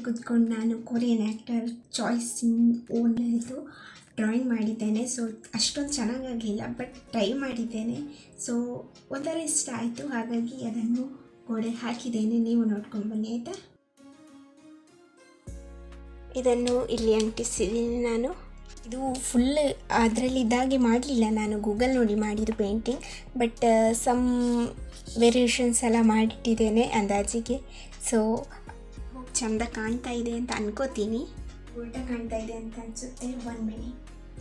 ಕೂತ್ಕೊಂಡು ನಾನು Korean actor choice own ಇದು ಡ್ರಾಯಿಂಗ್ ಮಾಡಿದ್ದೇನೆ ಸೊ ಅಷ್ಟೊಂದು ಚೆನ್ನಾಗಾಗಲಿಲ್ಲ ಬಟ್ ಟ್ರೈ ಮಾಡಿದ್ದೇನೆ ಸೊ ಒಂಥರ ಇಷ್ಟ ಆಯಿತು ಹಾಗಾಗಿ ಅದನ್ನು ಗೋಡೆ ಹಾಕಿದ್ದೇನೆ ನೀವು ನೋಡ್ಕೊಂಡು ಬನ್ನಿ ಆಯಿತಾ ಇದನ್ನು ಇಲ್ಲಿ ಅಂಟಿಸಿದ್ದೀನಿ ನಾನು ಇದು ಫುಲ್ ಅದರಲ್ಲಿ ಇದಾಗಿ ಮಾಡಲಿಲ್ಲ ನಾನು ಗೂಗಲ್ ನೋಡಿ ಮಾಡಿದ್ದು ಪೇಂಟಿಂಗ್ ಬಟ್ ಸಮ್ ವೇರಿಯೇಷನ್ಸ್ ಎಲ್ಲ ಮಾಡಿಟ್ಟಿದ್ದೇನೆ ಅಂದಾಜಿಗೆ ಸೊ ಚೆಂದ ಕಾಣ್ತಾ ಇದೆ ಅಂತ ಅನ್ಕೋತೀನಿ ಉಲ್ಟಾ ಕಾಣ್ತಾ ಇದೆ ಅಂತ ಅನಿಸುತ್ತೆ ಒನ್ ಮಿನಿಟ್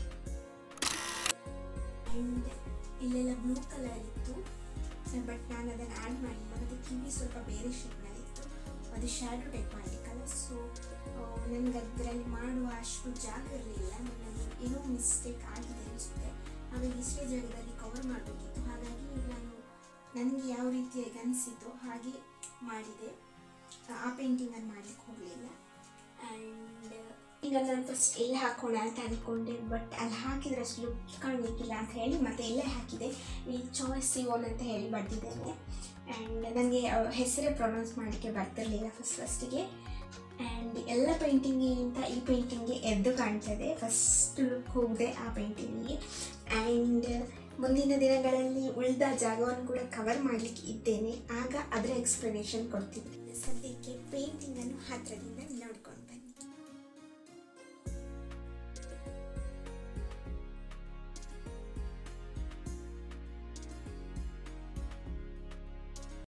ಆ್ಯಂಡ್ ಇಲ್ಲೆಲ್ಲ ಬ್ಲೂ ಕಲರ್ ಇತ್ತು ಬಟ್ ನಾನು ಅದನ್ನು ಆ್ಯಡ್ ಮಾಡಿಲ್ಲ ಮತ್ತು ಕಿವಿ ಸ್ವಲ್ಪ ಬೇರೆ ಶೇಪ್ನಲ್ಲಿತ್ತು ಅದು ಶ್ಯಾಡೋ ಟೈಪ್ ಮಾಡಲಿಕ್ಕಲ್ಲ ಸೊ ನನಗೆ ಅದರಲ್ಲಿ ಮಾಡುವ ಅಷ್ಟು ಜಾಗ ಇರಲಿಲ್ಲ ನನಗೆ ಏನೋ ಮಿಸ್ಟೇಕ್ ಆಗಿದೆ ಅನಿಸುತ್ತೆ ಹಾಗಾಗಿ ಇಷ್ಟೇ ಜಾಗದಲ್ಲಿ ಕವರ್ ಮಾಡಬೇಕಿತ್ತು ಹಾಗಾಗಿ ನಾನು ನನಗೆ ಯಾವ ರೀತಿಯಾಗಿ ಅನಿಸಿತು ಹಾಗೆ ಮಾಡಿದೆ ಆ ಪೇಂಟಿಂಗನ್ನು ಮಾಡಲಿಕ್ಕೆ ಹೋಗಲಿಲ್ಲ ಆ್ಯಂಡ್ ಈಗ ನಾನು ಫಸ್ಟ್ ಎಲ್ಲಿ ಹಾಕೋಣ ಅಂತ ಅಂದ್ಕೊಂಡೆ ಬಟ್ ಅಲ್ಲಿ ಹಾಕಿದ್ರೆ ಅಷ್ಟು ಲುಕ್ ಕಾಣಲಿಕ್ಕಿಲ್ಲ ಅಂತ ಹೇಳಿ ಮತ್ತೆ ಎಲ್ಲೇ ಹಾಕಿದೆ ಈ ಚಾಯ್ಸ್ ಸಿಗೋನ್ ಅಂತ ಹೇಳಿ ಬರೆದಿದ್ದೇನೆ ಆ್ಯಂಡ್ ನನಗೆ ಹೆಸರೇ ಪ್ರೊನೌನ್ಸ್ ಮಾಡಲಿಕ್ಕೆ ಬರ್ತಿರಲಿಲ್ಲ ಫಸ್ಟ್ ಫಸ್ಟಿಗೆ ಆ್ಯಂಡ್ ಎಲ್ಲ ಪೇಂಟಿಂಗಿಗಿಂತ ಈ ಪೇಂಟಿಂಗ್ಗೆ ಎದ್ದು ಕಾಣ್ತದೆ ಫಸ್ಟ್ ಲುಕ್ ಹೋಗಿದೆ ಆ ಪೇಂಟಿಂಗಿಗೆ ಆ್ಯಂಡ್ ಮುಂದಿನ ದಿನಗಳಲ್ಲಿ ಉಳಿದ ಜಾಗವನ್ನು ಕೂಡ ಕವರ್ ಮಾಡಲಿಕ್ಕೆ ಇದ್ದೇನೆ ಆಗ ಅದರ ಎಕ್ಸ್ಪ್ಲನೇಷನ್ ಕೊಡ್ತೀನಿ ಸದ್ಯಕ್ಕೆ ಪೇಂಟಿಂಗನ್ನು ಹತ್ತಿರದಿಂದ ನೋಡ್ಕೊಂಡು